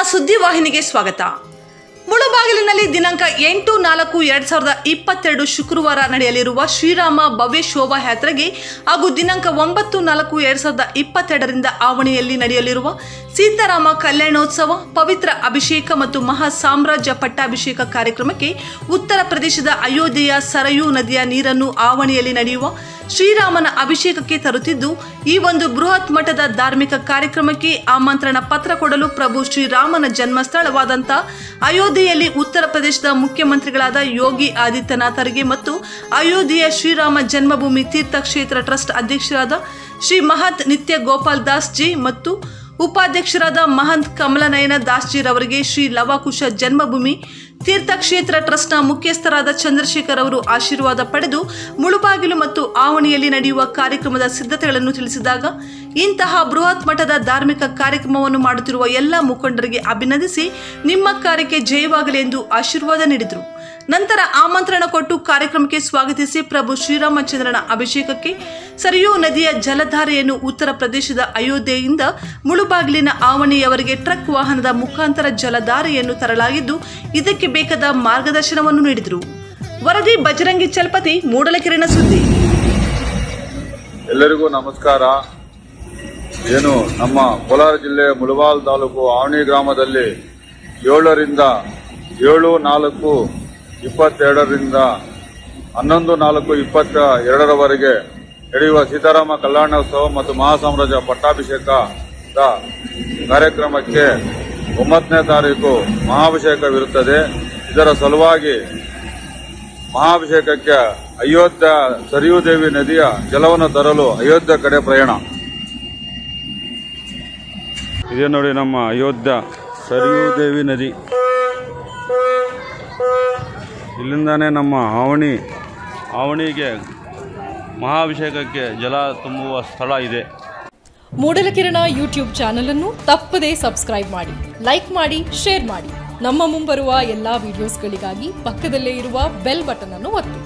ಸುದ್ದಿವಾಹಿನಿಗೆ ಸ್ವಾಗತ ಮುಳುಬಾಗಿಲಿನಲ್ಲಿ ದಿನಾಂಕ ಎಂಟು ನಾಲ್ಕು ಎರಡ್ ಸಾವಿರದ ಇಪ್ಪತ್ತೆರಡು ಶುಕ್ರವಾರ ನಡೆಯಲಿರುವ ಶ್ರೀರಾಮ ಭವ್ಯ ಶೋಭಾಯಾತ್ರೆಗೆ ಹಾಗೂ ದಿನಾಂಕ ಒಂಬತ್ತು ನಾಲ್ಕು ಎರಡ್ ಸಾವಿರದ ಇಪ್ಪತ್ತೆರಡರಿಂದ ಆವಣಿಯಲ್ಲಿ ನಡೆಯಲಿರುವ ಸೀತಾರಾಮ ಕಲ್ಯಾಣೋತ್ಸವ ಪವಿತ್ರ ಅಭಿಷೇಕ ಮತ್ತು ಮಹಾ ಸಾಮ್ರಾಜ್ಯ ಪಟ್ಟಾಭಿಷೇಕ ಕಾರ್ಯಕ್ರಮಕ್ಕೆ ಉತ್ತರ ಪ್ರದೇಶದ ಅಯೋಧ್ಯೆಯ ಸರಯೂ ನದಿಯ ನೀರನ್ನು ಆವಣಿಯಲ್ಲಿ ನಡೆಯುವ ಶ್ರೀರಾಮನ ಅಭಿಷೇಕಕ್ಕೆ ತರುತ್ತಿದ್ದು ಈ ಒಂದು ಬೃಹತ್ ಮಟ್ಟದ ಧಾರ್ಮಿಕ ಕಾರ್ಯಕ್ರಮಕ್ಕೆ ಆಮಂತ್ರಣ ಪತ್ರ ಕೊಡಲು ಪ್ರಭು ಶ್ರೀರಾಮನ ಜನ್ಮಸ್ಥಳವಾದಂಥ ಅಯೋಧ್ಯೆಯಲ್ಲಿ ಉತ್ತರ ಪ್ರದೇಶದ ಮುಖ್ಯಮಂತ್ರಿಗಳಾದ ಯೋಗಿ ಆದಿತ್ಯನಾಥರಿಗೆ ಮತ್ತು ಅಯೋಧ್ಯೆಯ ಶ್ರೀರಾಮ ಜನ್ಮಭೂಮಿ ತೀರ್ಥಕ್ಷೇತ್ರ ಟ್ರಸ್ಟ್ ಅಧ್ಯಕ್ಷರಾದ ಶ್ರೀ ಮಹತ್ ನಿತ್ಯ ಗೋಪಾಲ್ ದಾಸ್ ಜಿ ಮತ್ತು ಉಪಾಧ್ಯಕ್ಷರಾದ ಮಹಂತ್ ಕಮಲನಯನ ದಾಸ್ಜಿರವರಿಗೆ ಶ್ರೀ ಲವಾಕುಶ ಜನ್ಮಭೂಮಿ ತೀರ್ಥಕ್ಷೇತ್ರ ಟ್ರಸ್ಟ್ನ ಮುಖ್ಯಸ್ಥರಾದ ಚಂದ್ರಶೇಖರ್ ಅವರು ಆಶೀರ್ವಾದ ಪಡೆದು ಮುಳುಬಾಗಿಲು ಮತ್ತು ಆವಣಿಯಲ್ಲಿ ನಡೆಯುವ ಕಾರ್ಯಕ್ರಮದ ಸಿದ್ಧತೆಗಳನ್ನು ತಿಳಿಸಿದಾಗ ಇಂತಹ ಬೃಹತ್ ಮಟ್ಟದ ಧಾರ್ಮಿಕ ಕಾರ್ಯಕ್ರಮವನ್ನು ಮಾಡುತ್ತಿರುವ ಎಲ್ಲ ಮುಖಂಡರಿಗೆ ಅಭಿನಂದಿಸಿ ನಿಮ್ಮ ಕಾರ್ಯಕ್ಕೆ ಜಯವಾಗಲಿ ಎಂದು ಆಶೀರ್ವಾದ ನೀಡಿದರು ನಂತರ ಆಮಂತ್ರಣ ಕೊಟ್ಟು ಕಾರ್ಯಕ್ರಮಕ್ಕೆ ಸ್ವಾಗತಿಸಿ ಪ್ರಭು ಶ್ರೀರಾಮಚಂದ್ರನ ಅಭಿಷೇಕಕ್ಕೆ ಸರಿಯೂ ನದಿಯ ಜಲಧಾರೆಯನ್ನು ಉತ್ತರ ಪ್ರದೇಶದ ಅಯೋಧ್ಯೆಯಿಂದ ಮುಳುಬಾಗಿಲಿನ ಆವಣಿಯವರೆಗೆ ಟ್ರಕ್ ವಾಹನದ ಮುಖಾಂತರ ಜಲಧಾರೆಯನ್ನು ತರಲಾಗಿದ್ದು ಇದಕ್ಕೆ ಬೇಕಾದ ಮಾರ್ಗದರ್ಶನವನ್ನು ನೀಡಿದರು ವರದಿ ಬಜರಂಗಿ ಚಲಪತಿ ಮೂಡಲಕೆರೆನ ಸುದ್ದಿ ಎಲ್ಲರಿಗೂ ನಮಸ್ಕಾರ ಏನು ನಮ್ಮ ಕೋಲಾರ ಜಿಲ್ಲೆ ಮುಳಬಾಲ್ ತಾಲೂಕು ಆವಣಿ ಗ್ರಾಮದಲ್ಲಿ ಏಳರಿಂದ ಏಳು ನಾಲ್ಕು ಇಪ್ಪತ್ತೆರಡರಿಂದ ಹನ್ನೊಂದು ನಾಲ್ಕು ಇಪ್ಪತ್ತ ಎರಡರವರೆಗೆ ನಡೆಯುವ ಸೀತಾರಾಮ ಕಲ್ಯಾಣೋತ್ಸವ ಮತ್ತು ಮಹಾಸಾಮ್ರಾಜ್ಯ ಪಟ್ಟಾಭಿಷೇಕದ ಕಾರ್ಯಕ್ರಮಕ್ಕೆ ಒಂಬತ್ತನೇ ತಾರೀಕು ಮಹಾಭಿಷೇಕವಿರುತ್ತದೆ ಇದರ ಸಲುವಾಗಿ ಮಹಾಭಿಷೇಕಕ್ಕೆ ಅಯೋಧ್ಯ ಸರಿಯೂ ದೇವಿ ನದಿಯ ಜಲವನ್ನು ತರಲು ಅಯೋಧ್ಯ ಕಡೆ ಪ್ರಯಾಣ ಇದೇ ನೋಡಿ ನಮ್ಮ ಅಯೋಧ್ಯ ಸರಿಯೂ ದೇವಿ ನದಿ ಇಲ್ಲಿಂದಾನೇ ನಮ್ಮ ಆವಣಿ ಆವಣಿಗೆ ಮಹಾಭಿಷೇಕಕ್ಕೆ ಜಲ ತುಂಬುವ ಸ್ಥಳ ಇದೆ ಮೂಡಲಕಿರಣ ಯೂಟ್ಯೂಬ್ ಚಾನಲ್ ಅನ್ನು ತಪ್ಪದೇ ಸಬ್ಸ್ಕ್ರೈಬ್ ಮಾಡಿ ಲೈಕ್ ಮಾಡಿ ಶೇರ್ ಮಾಡಿ ನಮ್ಮ ಮುಂಬರುವ ಎಲ್ಲಾ ವಿಡಿಯೋಸ್ಗಳಿಗಾಗಿ ಪಕ್ಕದಲ್ಲೇ ಇರುವ ಬೆಲ್ ಬಟನ್ ಅನ್ನು ಒತ್ತಿ